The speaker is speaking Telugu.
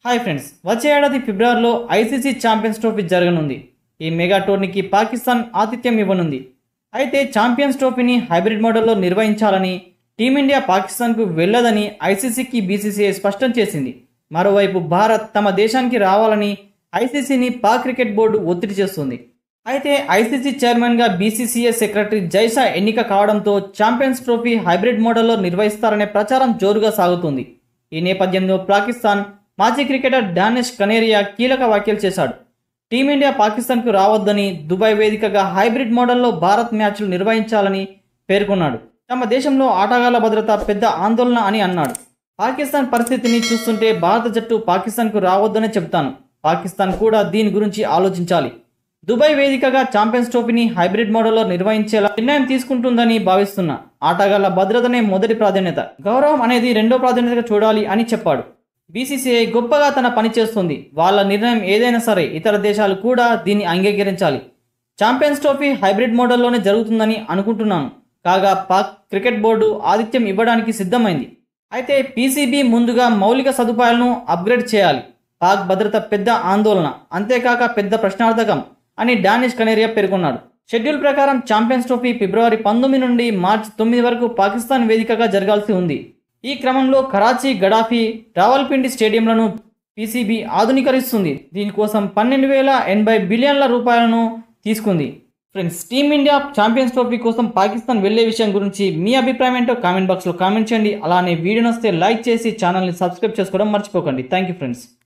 హాయ్ ఫ్రెండ్స్ వచ్చే ఏడాది ఫిబ్రవరిలో ఐసీసీ ఛాంపియన్స్ ట్రోఫీ జరగనుంది ఈ మెగా టోర్నీకి పాకిస్తాన్ ఆతిథ్యం ఇవ్వనుంది అయితే ఛాంపియన్స్ ట్రోఫీని హైబ్రిడ్ మోడల్లో నిర్వహించాలని టీమిండియా పాకిస్తాన్కు వెళ్లదని ఐసీసీకి బీసీసీఐ స్పష్టం చేసింది మరోవైపు భారత్ తమ దేశానికి రావాలని ఐసీసీని పాక్ క్రికెట్ బోర్డు ఒత్తిడి చేస్తుంది అయితే ఐసీసీ చైర్మన్గా బీసీసీఐ సెక్రటరీ జైషా ఎన్నిక కావడంతో ఛాంపియన్స్ ట్రోఫీ హైబ్రిడ్ మోడల్లో నిర్వహిస్తారనే ప్రచారం జోరుగా సాగుతుంది ఈ నేపథ్యంలో పాకిస్తాన్ మాజీ క్రికెటర్ డానిష్ కనేరియా కీలక వ్యాఖ్యలు చేశాడు టీమిండియా పాకిస్తాన్కు రావద్దని దుబాయ్ వేదికగా హైబ్రిడ్ మోడల్లో భారత్ మ్యాచ్లు నిర్వహించాలని పేర్కొన్నాడు తమ దేశంలో ఆటగాళ్ల భద్రత పెద్ద ఆందోళన అని అన్నాడు పాకిస్తాన్ పరిస్థితిని చూస్తుంటే భారత జట్టు పాకిస్తాన్కు రావద్దనే చెబుతాను పాకిస్తాన్ కూడా దీని గురించి ఆలోచించాలి దుబాయ్ వేదికగా ఛాంపియన్స్ ట్రోఫీని హైబ్రిడ్ మోడల్లో నిర్వహించేలా నిర్ణయం తీసుకుంటుందని భావిస్తున్నా ఆటగాళ్ల భద్రతనే మొదటి ప్రాధాన్యత గౌరవం అనేది రెండో ప్రాధాన్యతగా చూడాలి అని చెప్పాడు బీసీసీఐ గొప్పగా తన పని చేస్తుంది వాళ్ళ నిర్ణయం ఏదైనా సరే ఇతర దేశాలు కూడా దీన్ని అంగీకరించాలి ఛాంపియన్స్ ట్రోఫీ హైబ్రిడ్ మోడల్లోనే జరుగుతుందని అనుకుంటున్నాను కాగా పాక్ క్రికెట్ బోర్డు ఆతిథ్యం ఇవ్వడానికి సిద్ధమైంది అయితే పీసీబీ ముందుగా మౌలిక సదుపాయాలను అప్గ్రేడ్ చేయాలి పాక్ భద్రత పెద్ద ఆందోళన అంతేకాక పెద్ద ప్రశ్నార్థకం అని డానిష్ కనేరియా పేర్కొన్నాడు షెడ్యూల్ ప్రకారం ఛాంపియన్స్ ట్రోఫీ ఫిబ్రవరి పంతొమ్మిది నుండి మార్చి తొమ్మిది వరకు పాకిస్తాన్ వేదికగా జరగాల్సి ఉంది ఈ క్రమంలో కరాచీ గడాఫీ రావల్పిండి స్టేడియంలను పీసీబీ ఆధునీకరిస్తుంది దీనికోసం పన్నెండు వేల ఎనభై బిలియన్ల రూపాయలను తీసుకుంది ఫ్రెండ్స్ టీమిండియా ఛాంపియన్స్ ట్రోఫీ కోసం పాకిస్తాన్ వెళ్లే విషయం గురించి మీ అభిప్రాయం ఏంటో కామెంట్ బాక్స్లో కామెంట్ చేయండి అలానే వీడియో వస్తే లైక్ చేసి ఛానల్ని సబ్స్క్రైబ్ చేసుకోవడం మర్చిపోకండి థ్యాంక్ యూ ఫ్రెండ్స్